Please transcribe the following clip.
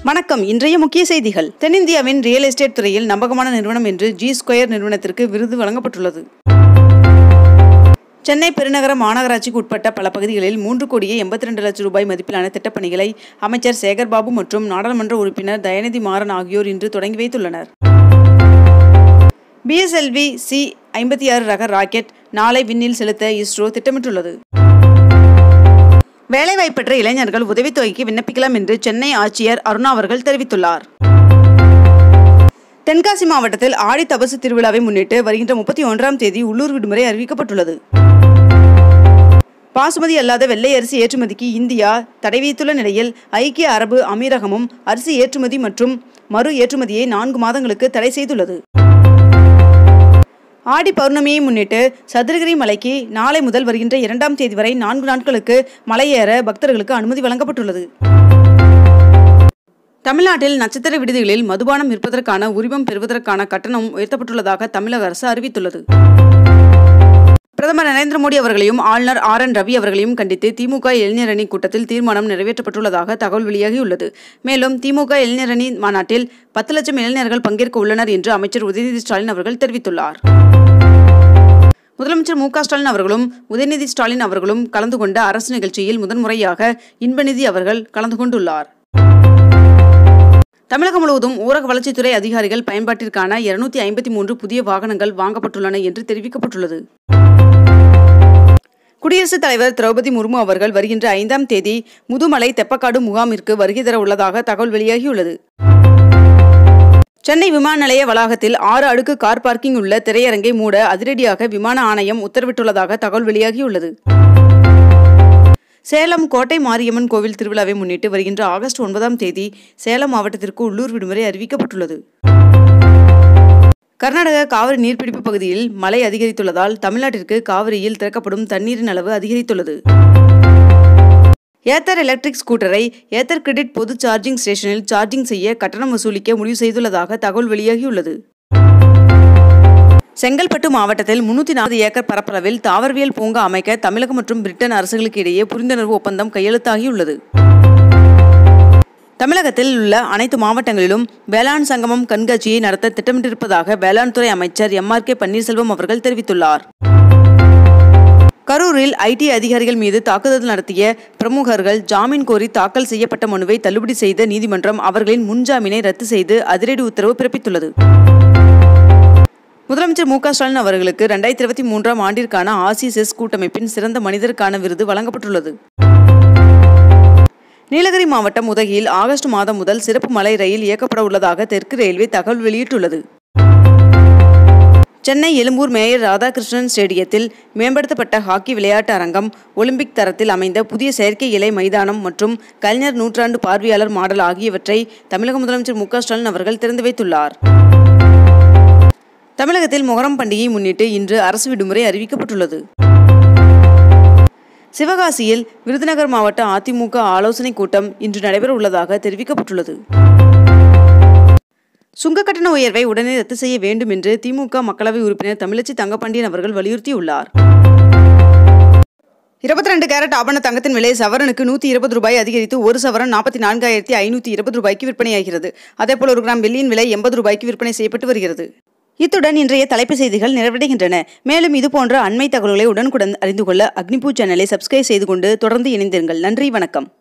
வணக்கம் இன்றைய முக்கிய செய்திகள் தென்னிந்தியாவின் ரியல் எஸ்டேட் துறையில் நம்பகமான நிறுவனம் என்று ஜி ஸ்கொயர் நிறுவனத்திற்கு விருது வழங்கப்பட்டுள்ளது சென்னை பெருநகர மாநகராட்சிக்கு உட்பட்ட பல பகுதிகளில் மூன்று கோடியே எண்பத்தி ரெண்டு லட்சம் ரூபாய் மதிப்பிலான திட்டப்பணிகளை அமைச்சர் சேகர்பாபு மற்றும் நாடாளுமன்ற உறுப்பினர் தயாநிதி மாறன் ஆகியோர் இன்று தொடங்கி வைத்துள்ளனர் பிஎஸ்எல்வி சி ஐம்பத்தி ஆறு ரக ராக்கெட் நாளை விண்ணில் செலுத்த இஸ்ரோ திட்டமிட்டுள்ளது வேலைவாய்ப்பற்ற இளைஞர்கள் உதவித்தொகைக்கு விண்ணப்பிக்கலாம் என்று சென்னை ஆட்சியர் அருணா அவர்கள் தெரிவித்துள்ளார் தென்காசி மாவட்டத்தில் ஆடி தபசு திருவிழாவை முன்னிட்டு வருகின்ற முப்பத்தி ஒன்றாம் தேதி உள்ளூர் விடுமுறை அறிவிக்கப்பட்டுள்ளது பாசுமதி அல்லாத வெள்ளை அரிசி ஏற்றுமதிக்கு இந்தியா தடை விதித்துள்ள நிலையில் ஐக்கிய அரபு அமீரகமும் அரிசி ஏற்றுமதி மற்றும் மறு ஏற்றுமதியை நான்கு மாதங்களுக்கு தடை செய்துள்ளது ஆடி பௌர்ணமியை முன்னிட்டு சதுரகிரி மலைக்கு நாளை முதல் வருகின்ற இரண்டாம் தேதி வரை நான்கு நாட்களுக்கு மலையேற பக்தர்களுக்கு அனுமதி வழங்கப்பட்டுள்ளது தமிழ்நாட்டில் நட்சத்திர விடுதிகளில் மதுபானம் விற்பதற்கான உரிமம் பெறுவதற்கான கட்டணம் உயர்த்தப்பட்டுள்ளதாக தமிழக அரசு அறிவித்துள்ளது பிரதமர் நரேந்திர மோடி அவர்களையும் ஆளுநர் ஆர் என் ரவி அவர்களையும் கண்டித்து திமுக இளைஞரணி கூட்டத்தில் தீர்மானம் நிறைவேற்றப்பட்டுள்ளதாக தகவல் வெளியாகியுள்ளது மேலும் திமுக இளைஞரணி மாநாட்டில் பத்து லட்சம் இளைஞர்கள் பங்கேற்க உள்ளனர் என்று அமைச்சர் உதயநிதி ஸ்டாலின் அவர்கள் தெரிவித்துள்ளார் முதலமைச்சர் மு க ஸ்டாலின் அவர்களும் உதயநிதி ஸ்டாலின் அவர்களும் கலந்து கொண்ட அரசு நிகழ்ச்சியில் முதன்முறையாக இன்பநிதி அவர்கள் கலந்து கொண்டுள்ளார் தமிழகம் முழுவதும் ஊரக வளர்ச்சித்துறை அதிகாரிகள் பயன்பாட்டிற்கான இருநூத்தி ஐம்பத்தி மூன்று புதிய வாகனங்கள் வாங்கப்பட்டுள்ளன என்று தெரிவிக்கப்பட்டுள்ளது குடியரசுத் தலைவர் திரௌபதி முர்மு அவர்கள் வருகின்ற ஐந்தாம் தேதி முதுமலை தெப்பக்காடு முகாமிற்கு வருகை தர உள்ளதாக தகவல் வெளியாகியுள்ளது சென்னை விமான நிலைய வளாகத்தில் ஆறு அடுக்கு கார் பார்க்கிங் உள்ள திரையரங்கை மூட அதிரடியாக விமான ஆணையம் உத்தரவிட்டுள்ளதாக தகவல் வெளியாகியுள்ளது சேலம் கோட்டை மாரியம்மன் கோவில் திருவிழாவை முன்னிட்டு வருகின்ற ஆகஸ்ட் ஒன்பதாம் தேதி சேலம் மாவட்டத்திற்கு உள்ளூர் விடுமுறை அறிவிக்கப்பட்டுள்ளது கர்நாடக காவிரி நீர்பிடிப்பு பகுதியில் மழை அதிகரித்துள்ளதால் தமிழ்நாட்டிற்கு காவிரியில் திறக்கப்படும் தண்ணீரின் அளவு அதிகரித்துள்ளது ஏத்தர் எலக்ட்ரிக் ஸ்கூட்டரை ஏத்தர் கிரெடிட் பொது சார்ஜிங் ஸ்டேஷனில் சார்ஜிங் செய்ய கட்டணம் வசூலிக்க முடிவு செய்துள்ளதாக தகவல் வெளியாகியுள்ளது செங்கல்பட்டு மாவட்டத்தில் முன்னூத்தி நாற்பது ஏக்கர் பரப்பளவில் தாவரவியல் பூங்கா அமைக்க தமிழகம் மற்றும் பிரிட்டன் அரசுகளுக்கு இடையே புரிந்துணர்வு ஒப்பந்தம் கையெழுத்தாகியுள்ளது தமிழகத்தில் உள்ள அனைத்து மாவட்டங்களிலும் வேளாண் சங்கமம் கண்காட்சியை நடத்த திட்டமிட்டிருப்பதாக வேளாண் துறை அமைச்சர் எம் ஆர் கே பன்னீர்செல்வம் அவர்கள் தெரிவித்துள்ளார் கரூரில் ஐடி அதிகாரிகள் மீது தாக்குதல் நடத்திய பிரமுகர்கள் ஜாமீன் கோரி தாக்கல் செய்யப்பட்ட மனுவை தள்ளுபடி செய்த நீதிமன்றம் அவர்களின் முன்ஜாமீனை ரத்து செய்து அதிரடி உத்தரவு பிறப்பித்துள்ளது முதலமைச்சர் மு க ஸ்டாலின் அவர்களுக்கு ரெண்டாயிரத்தி இருபத்தி மூன்றாம் ஆண்டிற்கான ஆசி செஸ் கூட்டமைப்பின் சிறந்த மனிதருக்கான விருது வழங்கப்பட்டுள்ளது நீலகிரி மாவட்டம் உதகையில் ஆகஸ்ட் மாதம் முதல் சிறப்பு மலை ரயில் இயக்கப்பட உள்ளதாக தெற்கு ரயில்வே தகவல் வெளியிட்டுள்ளது சென்னை எழும்பூர் மேயர் ராதாகிருஷ்ணன் ஸ்டேடியத்தில் மேம்படுத்தப்பட்ட ஹாக்கி விளையாட்டு அரங்கம் ஒலிம்பிக் தரத்தில் அமைந்த புதிய செயற்கை இலை மைதானம் மற்றும் கலைஞர் நூற்றாண்டு பார்வையாளர் மாடல் ஆகியவற்றை தமிழக முதலமைச்சர் மு க ஸ்டாலின் அவர்கள் திறந்து வைத்துள்ளார் தமிழகத்தில் மொஹரம் பண்டிகையை முன்னிட்டு இன்று அரசு விடுமுறை அறிவிக்கப்பட்டுள்ளது சிவகாசியில் விருதுநகர் மாவட்ட அதிமுக ஆலோசனைக் கூட்டம் இன்று நடைபெற உள்ளதாக தெரிவிக்கப்பட்டுள்ளது சுங்க கட்டண உயர்வை உடனே ரத்து செய்ய வேண்டும் என்று திமுக மக்களவை உறுப்பினர் தமிழச்சி தங்கப்பாண்டியன் அவர்கள் வலியுறுத்தியுள்ளார் இருபத்தி ரெண்டு கேரட் ஆபண தங்கத்தின் விலை சவரனுக்கு நூற்றி இருபது ரூபாய் அதிகரித்து ஒரு சவரன் நாற்பத்தி நான்காயிரத்தி ஐநூற்றி இருபது ரூபாய்க்கு விற்பனையாகிறது அதேபோல் ஒரு கிராம் வெள்ளியின் விலை எண்பது ரூபாய்க்கு விற்பனை செய்யப்பட்டு வருகிறது இத்துடன் இன்றைய தலைப்பு செய்திகள் நிறைவடைகின்றன மேலும் இதுபோன்ற அண்மை தகவல்களை உடனுக்குடன் அறிந்து கொள்ள அக்னிபூ சேனலை சப்ஸ்கிரைப் செய்து கொண்டு தொடர்ந்து இணைந்திருங்கள் நன்றி வணக்கம்